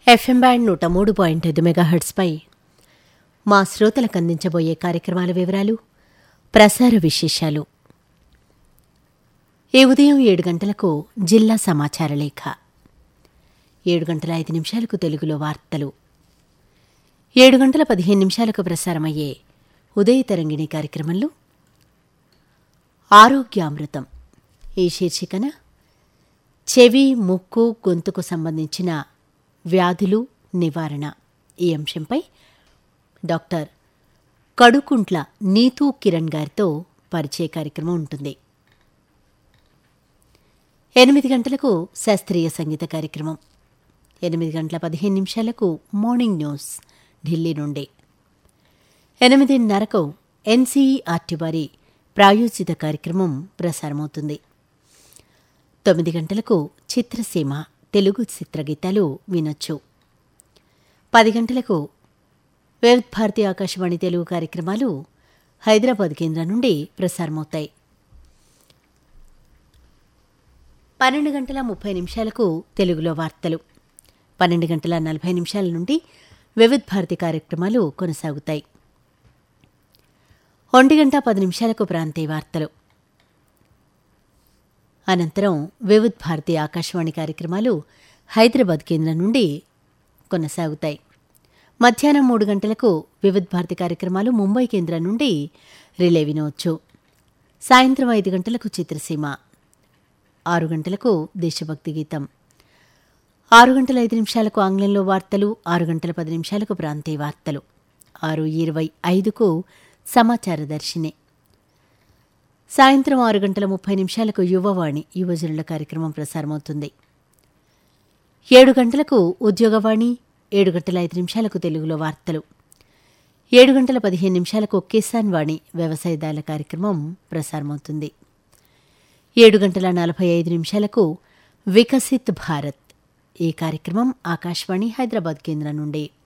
FM band నూట మూడు point ఐదు మెగాహెర్ట్స్పై మా శ్రోతలకు అందించబోయే కార్యక్రమాల వివరాలు ప్రసార విశేషాలు ఈ ఉదయం ఏడు గంటలకు జిల్లా సమాచార లేఖ ఏడు గంటల ఐదు నిమిషాలకు తెలుగులో వార్తలు ఏడు గంటల పదిహేను నిమిషాలకు ప్రసారమయ్యే ఉదయ తరంగిణి కార్యక్రమంలో ఆరోగ్యామృతం ఈ శీర్షికన చెవి ముక్కు గొంతుకు సంబంధించిన వ్యాధులు నివారణ ఈ అంశంపై డాక్టర్ కడుకుంట్ల నీతూ కిరణ్ గారితో పరిచయ కార్యక్రమం ఉంటుంది ఎనిమిది గంటలకు శాస్త్రీయ సంగీత కార్యక్రమం ఎనిమిది గంటల పదిహేను నిమిషాలకు మార్నింగ్ న్యూస్ ఢిల్లీ నుండి ఎనిమిదిన్నరకు ఎన్సీఈఆర్టీ వారి ప్రాయోజిత కార్యక్రమం ప్రసారమవుతుంది తొమ్మిది గంటలకు చిత్రసీమ తెలుగు చిత్రగీతాలు వినొచ్చు పది గంటలకు వివిధ భారతి ఆకాశవాణి తెలుగు కార్యక్రమాలు హైదరాబాద్ కేంద్రం నుండి ప్రసారమవుతాయి పన్నెండు గంటల ముప్పై నిమిషాలకు తెలుగులో వార్తలు పన్నెండు గంటల నలభై నిమిషాల నుండి వివిధ భారతి కార్యక్రమాలు కొనసాగుతాయి ఒంటి గంట పది నిమిషాలకు ప్రాంతీయ వార్తలు అనంతరం వివిధ భారతి ఆకాశవాణి కార్యక్రమాలు హైదరాబాద్ కేంద్రం నుండి కొనసాగుతాయి మధ్యాహ్నం మూడు గంటలకు వివిధ భారతి కార్యక్రమాలు ముంబై కేంద్రం నుండి రిలే వినవచ్చు సాయంత్రం ఐదు గంటలకు చిత్రసీమ ఆరు గంటలకు దేశభక్తి గీతం ఆరు గంటల ఐదు నిమిషాలకు ఆంగ్లంలో వార్తలు ఆరు గంటల పది నిమిషాలకు ప్రాంతీయ వార్తలు ఆరు ఇరవై ఐదుకు సమాచార దర్శిని సాయంత్రం ఆరు గంటల ముప్పై నిమిషాలకు యువవాణి యువజనుల కార్యక్రమం ప్రసారమవుతుంది ఏడు గంటలకు ఉద్యోగవాణి ఏడు గంటల ఐదు నిమిషాలకు తెలుగులో వార్తలు ఏడు గంటల పదిహేను నిమిషాలకు కిసాన్ వాణి వ్యవసాయదారుల కార్యక్రమం ప్రసారమవుతుంది ఏడు గంటల నలభై ఐదు నిమిషాలకు వికసిత్ భారత్ ఈ కార్యక్రమం ఆకాశవాణి హైదరాబాద్ కేంద్రం నుండి